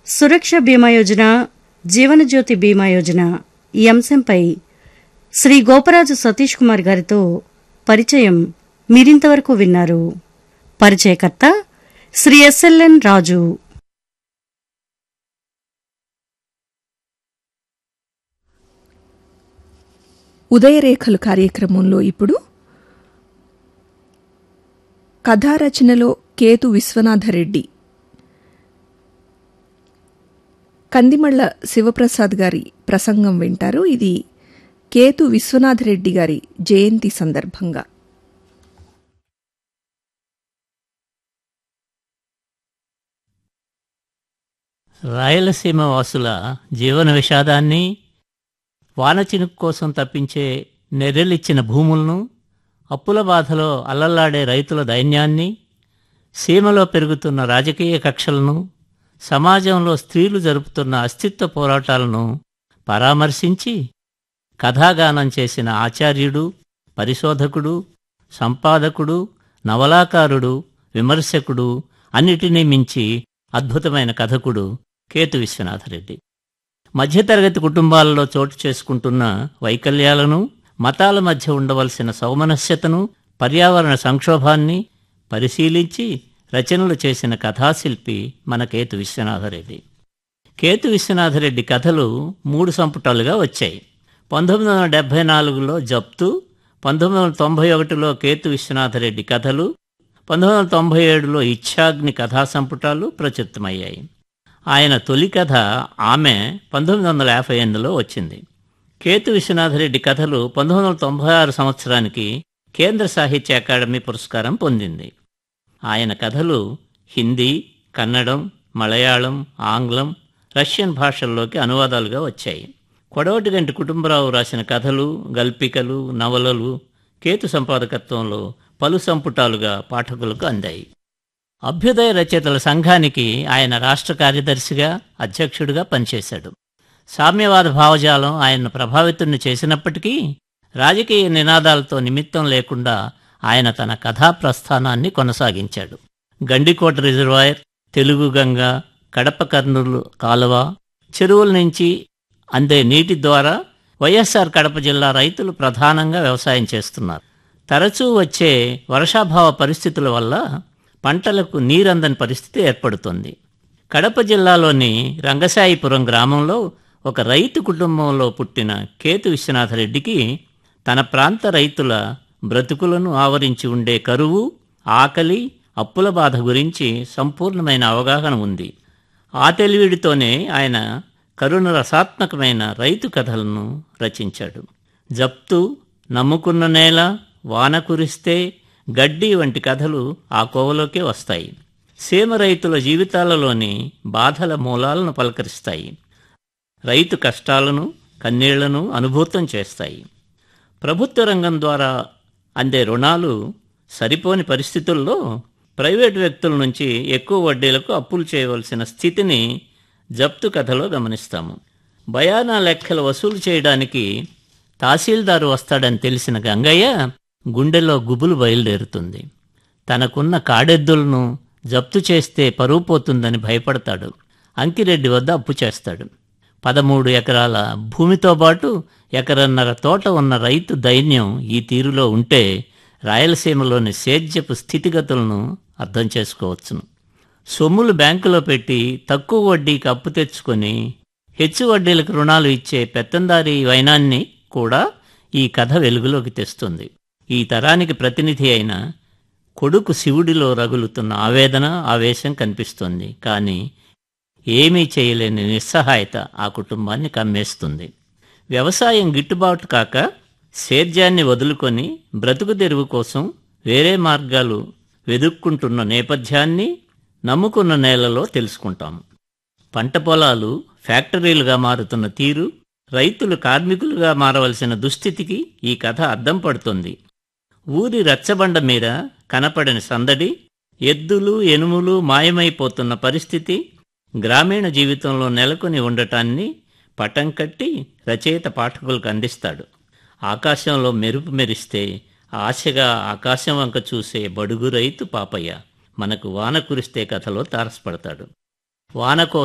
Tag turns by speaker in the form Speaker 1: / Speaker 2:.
Speaker 1: సురక్ష బీమా యోజన జీవనజ్యోతి బీమా యోజన ఈ అంశంపై శ్రీ గోపరాజు సతీష్ కుమార్ గారితో పరిచయం మీరింతవరకు విన్నారు పరిచయకర్త శ్రీ ఎస్ఎల్ఎన్ రాజు
Speaker 2: ఉదయరేఖలు కార్యక్రమంలో ఇప్పుడు కథారచనలో కేతు విశ్వనాథరెడ్డి కందిమళ్ళ శివప్రసాద్ గారి ప్రసంగం వింటారు ఇది కేతు విశ్వనాథరెడ్డి గారి జయంతి సందర్భంగా
Speaker 3: రాయలసీమ వాసుల జీవన విషాదాన్ని వానచినుకు కోసం తప్పించే నెర్రెలిచ్చిన భూములను అప్పుల బాధలో అల్లల్లాడే రైతుల దైన్యాన్ని సీమలో పెరుగుతున్న రాజకీయ కక్షలను సమాజంలో స్త్రీలు జరుపుతున్న అస్తిత్వ పోరాటాలను పరామర్శించి కథాగానం చేసిన ఆచార్యుడు పరిశోధకుడు సంపాదకుడు నవలాకారుడు విమర్శకుడు అన్నిటినీ మించి అద్భుతమైన కథకుడు కేతు విశ్వనాథరెడ్డి మధ్యతరగతి కుటుంబాలలో చోటు చేసుకుంటున్న వైకల్యాలను మతాల మధ్య ఉండవలసిన సౌమనస్యతను పర్యావరణ సంక్షోభాన్ని పరిశీలించి రచనలు చేసిన కథాశిల్పి మన కేతు విశ్వనాథరెడ్డి కేతు విశ్వనాథరెడ్డి కథలు మూడు సంపుటాలుగా వచ్చాయి పంతొమ్మిది వందల డెబ్భై నాలుగులో జప్తు పంతొమ్మిది వందల తొంభై ఒకటిలో కేతు విశ్వనాథరెడ్డి కథలు పంతొమ్మిది వందల తొంభై ఏడులో ఇచ్ఛాగ్ని కథా సంపుటాలు ప్రచురితమయ్యాయి ఆయన తొలి కథ ఆమె పంతొమ్మిది వందల యాభై ఎనిమిదిలో వచ్చింది కేతు విశ్వనాథరెడ్డి కథలు పంతొమ్మిది వందల తొంభై ఆరు సంవత్సరానికి కేంద్ర సాహిత్య అకాడమీ పురస్కారం పొందింది ఆయన కథలు హిందీ కన్నడం మలయాళం ఆంగ్లం రష్యన్ భాషల్లోకి అనువాదాలుగా వచ్చాయి కొడవటిగంటి కుటుంబరావు రాసిన కథలు గల్పికలు నవలలు కేతు సంపాదకత్వంలో పలు సంపుటాలుగా పాఠకులకు అందాయి అభ్యుదయ రచయితల సంఘానికి ఆయన రాష్ట్ర కార్యదర్శిగా అధ్యక్షుడిగా పనిచేశాడు సామ్యవాద భావజాలం ఆయన్ను ప్రభావితుణ్ణి చేసినప్పటికీ రాజకీయ నినాదాలతో నిమిత్తం లేకుండా ఆయన తన కథా ప్రస్థానాన్ని కొనసాగించాడు గండికోట రిజర్వాయర్ తెలుగు గంగ కడప కర్నూలు కాలువ చెరువుల నుంచి అందే నీటి ద్వారా వైఎస్ఆర్ కడప జిల్లా రైతులు ప్రధానంగా వ్యవసాయం చేస్తున్నారు తరచూ వచ్చే వర్షాభావ పరిస్థితుల వల్ల పంటలకు నీరందని పరిస్థితి ఏర్పడుతుంది కడప జిల్లాలోని రంగసాయిపురం గ్రామంలో ఒక రైతు కుటుంబంలో పుట్టిన కేతు విశ్వనాథరెడ్డికి తన ప్రాంత రైతుల బ్రతుకులను ఆవరించి ఉండే కరువు ఆకలి అప్పుల బాధ గురించి సంపూర్ణమైన అవగాహన ఉంది ఆ తెలివిడితోనే ఆయన కరుణ రసాత్మకమైన రైతు కథలను రచించాడు జప్తు నమ్ముకున్న నేల వాన కురిస్తే గడ్డి వంటి కథలు ఆ కోవలోకే వస్తాయి సీమ రైతుల జీవితాలలోని బాధల మూలాలను పలకరిస్తాయి రైతు కష్టాలను కన్నీళ్లను అనుభూతం చేస్తాయి ప్రభుత్వ రంగం ద్వారా అందే రుణాలు సరిపోని పరిస్థితుల్లో ప్రైవేటు వ్యక్తుల నుంచి ఎక్కువ వడ్డీలకు అప్పులు చేయవలసిన స్థితిని జప్తు కథలో గమనిస్తాము బయానా లెక్కలు వసూలు చేయడానికి తహసీల్దారు వస్తాడని తెలిసిన గంగయ్య గుండెలో గుబులు బయలుదేరుతుంది తనకున్న కాడెద్దులను జప్తు చేస్తే పరువు పోతుందని భయపడతాడు అంకిరెడ్డి వద్ద అప్పు చేస్తాడు పదమూడు ఎకరాల భూమితో పాటు ఎకరన్నర తోట ఉన్న రైతు దైన్యం ఈ తీరులో ఉంటే రాయలసీమలోని సేద్యపు స్థితిగతులను అర్థం చేసుకోవచ్చును సొమ్ములు బ్యాంకులో పెట్టి తక్కువ వడ్డీకి అప్పు తెచ్చుకొని హెచ్చు వడ్డీలకు రుణాలు ఇచ్చే పెత్తందారి వైనాన్ని కూడా ఈ కథ వెలుగులోకి తెస్తుంది ఈ తరానికి ప్రతినిధి అయిన కొడుకు శివుడిలో రగులుతున్న ఆవేదన ఆవేశం కనిపిస్తుంది కానీ ఏమీ చేయలేని నిస్సహాయత ఆ కుటుంబాన్ని కమ్మేస్తుంది వ్యవసాయం గిట్టుబాటు కాక సేద్యాన్ని వదులుకొని బ్రతుకు తెరువు కోసం వేరే మార్గాలు వెదుక్కుంటున్న నేపథ్యాన్ని నమ్ముకున్న నేలలో తెలుసుకుంటాం పంట పొలాలు ఫ్యాక్టరీలుగా మారుతున్న తీరు రైతులు కార్మికులుగా మారవలసిన దుస్థితికి ఈ కథ అద్దం పడుతుంది ఊరి రచ్చబండ మీద కనపడని సందడి ఎద్దులు ఎనుములు మాయమైపోతున్న పరిస్థితి గ్రామీణ జీవితంలో నెలకొని ఉండటాన్ని పటం కట్టి రచయిత పాఠకులకు అందిస్తాడు ఆకాశంలో మెరుపు మెరిస్తే ఆశగా ఆకాశం వంక చూసే బడుగు రైతు పాపయ్య మనకు వాన కురిస్తే కథలో తారసపడతాడు వాన